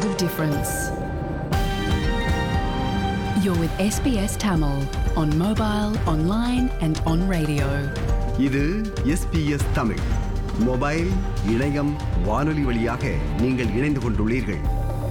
world of difference. You're with SBS Tamil on mobile, online, and on radio. இது S B S Tamil mobile இணையம் வானொலி வழியாக நீங்கள் இணைந்து கொண்டுள்ளீர்கள்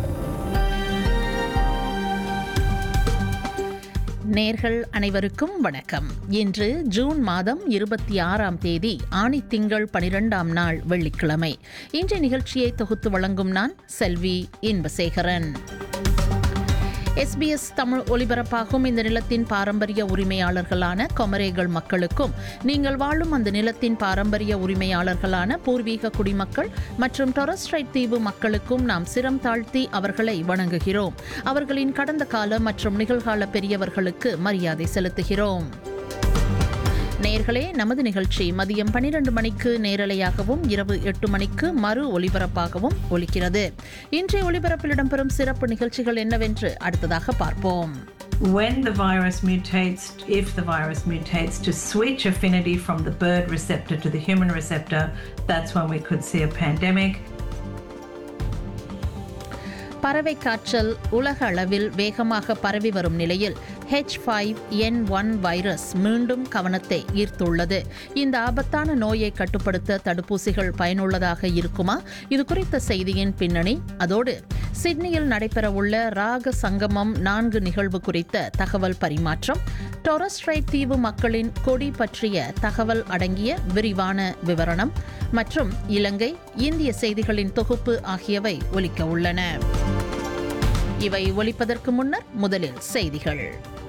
நேர்கள் அனைவருக்கும் வணக்கம் இன்று ஜூன் மாதம் இருபத்தி ஆறாம் தேதி ஆணி திங்கள் பனிரெண்டாம் நாள் வெள்ளிக்கிழமை இன்றைய நிகழ்ச்சியை தொகுத்து வழங்கும் நான் செல்வி இன்பசேகரன் எஸ்பிஎஸ் தமிழ் ஒலிபரப்பாகும் இந்த நிலத்தின் பாரம்பரிய உரிமையாளர்களான கொமரேகள் மக்களுக்கும் நீங்கள் வாழும் அந்த நிலத்தின் பாரம்பரிய உரிமையாளர்களான பூர்வீக குடிமக்கள் மற்றும் டொரஸ்ட்ரைட் தீவு மக்களுக்கும் நாம் சிரம் தாழ்த்தி அவர்களை வணங்குகிறோம் அவர்களின் கடந்த கால மற்றும் நிகழ்கால பெரியவர்களுக்கு மரியாதை செலுத்துகிறோம் நேர்களே நமது நிகழ்ச்சி மதியம் பனிரெண்டு மணிக்கு நேரலையாகவும் இரவு எட்டு மணிக்கு மறு ஒலிபரப்பாகவும் ஒலிக்கிறது இன்றைய ஒலிபரப்பில் இடம்பெறும் சிறப்பு நிகழ்ச்சிகள் என்னவென்று அடுத்ததாக பார்ப்போம் when the virus mutates, if the virus mutates to switch affinity from the bird receptor to the human receptor, that's when we could see a pandemic. பறவை காய்ச்சல் உலக அளவில் வேகமாக பரவி வரும் நிலையில் H five N one virus மீண்டும் கவனத்தை ஈர்த்துள்ளது இந்த ஆபத்தான நோயை கட்டுப்படுத்த தடுப்பூசிகள் பயனுள்ளதாக இருக்குமா இது குறித்த செய்தியின் பின்னணி அதோடு சிட்னியில் நடைபெறவுள்ள ராக சங்கமம் நான்கு நிகழ்வு குறித்த தகவல் பரிமாற்றம் டொரஸ்ட்ரைட் தீவு மக்களின் கொடி பற்றிய தகவல் அடங்கிய விரிவான விவரணம் மற்றும் இலங்கை இந்திய செய்திகளின் தொகுப்பு ஆகியவை ஒலிக்க உள்ளன இவை ஒலிப்பதற்கு முன்னர் முதலில் செய்திகள்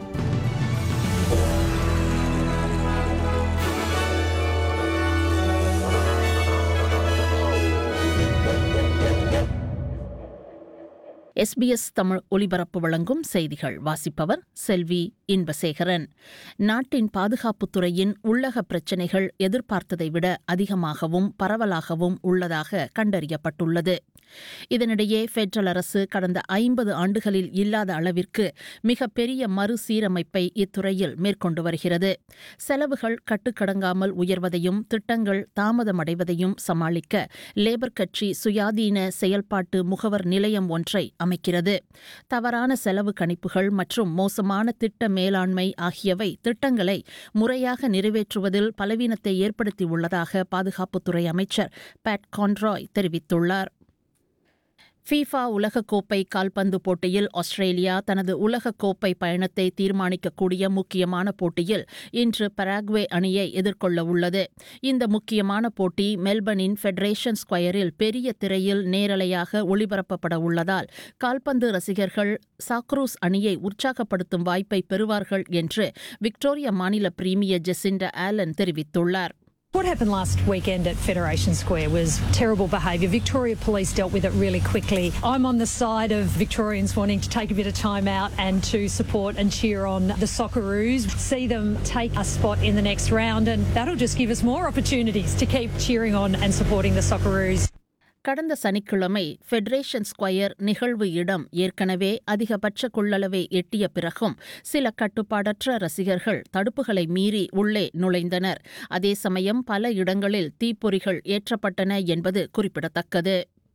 எஸ்பிஎஸ் தமிழ் ஒலிபரப்பு வழங்கும் செய்திகள் வாசிப்பவர் செல்வி இன்பசேகரன் நாட்டின் பாதுகாப்புத் துறையின் உள்ளக பிரச்சினைகள் எதிர்பார்த்ததை விட அதிகமாகவும் பரவலாகவும் உள்ளதாக கண்டறியப்பட்டுள்ளது இதனிடையே பெட்ரல் அரசு கடந்த ஐம்பது ஆண்டுகளில் இல்லாத அளவிற்கு மிக பெரிய மறுசீரமைப்பை இத்துறையில் மேற்கொண்டு வருகிறது செலவுகள் கட்டுக்கடங்காமல் உயர்வதையும் திட்டங்கள் தாமதமடைவதையும் சமாளிக்க லேபர் கட்சி சுயாதீன செயல்பாட்டு முகவர் நிலையம் ஒன்றை அமைக்கிறது தவறான செலவு கணிப்புகள் மற்றும் மோசமான திட்ட மேலாண்மை ஆகியவை திட்டங்களை முறையாக நிறைவேற்றுவதில் பலவீனத்தை ஏற்படுத்தியுள்ளதாக பாதுகாப்புத்துறை அமைச்சர் பேட் கான்ராய் தெரிவித்துள்ளார் ஃபீஃபா உலகக்கோப்பை கால்பந்து போட்டியில் ஆஸ்திரேலியா தனது உலகக்கோப்பை பயணத்தை தீர்மானிக்கக்கூடிய முக்கியமான போட்டியில் இன்று பராக்வே அணியை எதிர்கொள்ள உள்ளது இந்த முக்கியமான போட்டி மெல்பர்னின் ஃபெடரேஷன் ஸ்கொயரில் பெரிய திரையில் நேரலையாக ஒளிபரப்பப்பட உள்ளதால் கால்பந்து ரசிகர்கள் சாக்ரூஸ் அணியை உற்சாகப்படுத்தும் வாய்ப்பை பெறுவார்கள் என்று விக்டோரியா மாநில பிரீமியர் ஜெசிண்டா ஆலன் தெரிவித்துள்ளார் What happened last weekend at Federation Square was terrible behaviour. Victoria Police dealt with it really quickly. I'm on the side of Victorians wanting to take a bit of time out and to support and cheer on the Socceroos, see them take a spot in the next round, and that'll just give us more opportunities to keep cheering on and supporting the Socceroos. கடந்த சனிக்கிழமை federation square நிகழ்வு இடம் ஏற்கனவே அதிகபட்ச கொள்ளளவை எட்டிய பிறகும் சில கட்டுப்பாடற்ற ரசிகர்கள் தடுப்புகளை மீறி உள்ளே நுழைந்தனர் அதே சமயம் பல இடங்களில் தீப்பொறிகள் ஏற்றப்பட்டன என்பது குறிப்பிடத்தக்கது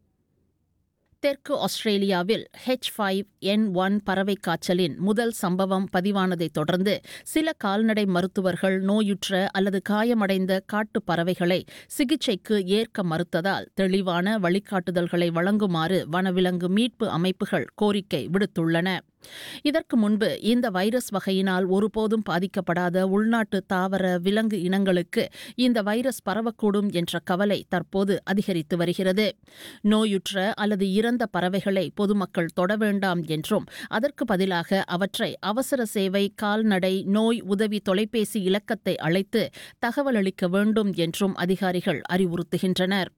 தெற்கு ஆஸ்திரேலியாவில் ஹெச் ஃபைவ் என் ஒன் பறவை காய்ச்சலின் முதல் சம்பவம் பதிவானதைத் தொடர்ந்து சில கால்நடை மருத்துவர்கள் நோயுற்ற அல்லது காயமடைந்த காட்டு பறவைகளை சிகிச்சைக்கு ஏற்க மறுத்ததால் தெளிவான வழிகாட்டுதல்களை வழங்குமாறு வனவிலங்கு மீட்பு அமைப்புகள் கோரிக்கை விடுத்துள்ளன இதற்கு முன்பு இந்த வைரஸ் வகையினால் ஒருபோதும் பாதிக்கப்படாத உள்நாட்டு தாவர விலங்கு இனங்களுக்கு இந்த வைரஸ் பரவக்கூடும் என்ற கவலை தற்போது அதிகரித்து வருகிறது நோயுற்ற அல்லது இறந்த பறவைகளை பொதுமக்கள் தொட வேண்டாம் என்றும் அதற்கு பதிலாக அவற்றை அவசர சேவை கால்நடை நோய் உதவி தொலைபேசி இலக்கத்தை அழைத்து தகவல் அளிக்க வேண்டும் என்றும் அதிகாரிகள் அறிவுறுத்துகின்றனர்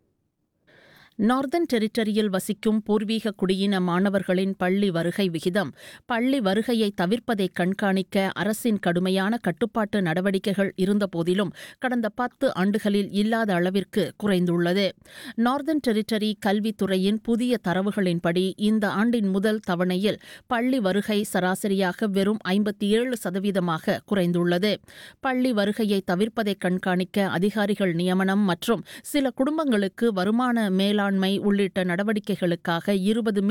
நார்தன் டெரிட்டரியில் வசிக்கும் பூர்வீக குடியின மாணவர்களின் பள்ளி வருகை விகிதம் பள்ளி வருகையை தவிர்ப்பதை கண்காணிக்க அரசின் கடுமையான கட்டுப்பாட்டு நடவடிக்கைகள் இருந்தபோதிலும் கடந்த பத்து ஆண்டுகளில் இல்லாத அளவிற்கு குறைந்துள்ளது நார்தன் டெரிட்டரி கல்வித்துறையின் புதிய தரவுகளின்படி இந்த ஆண்டின் முதல் தவணையில் பள்ளி வருகை சராசரியாக வெறும் ஐம்பத்தி ஏழு சதவீதமாக குறைந்துள்ளது பள்ளி வருகையை தவிர்ப்பதை கண்காணிக்க அதிகாரிகள் நியமனம் மற்றும் சில குடும்பங்களுக்கு வருமான மேலாண்மை உள்ளிட்ட நடவடிக்கைகளுக்காக இருபது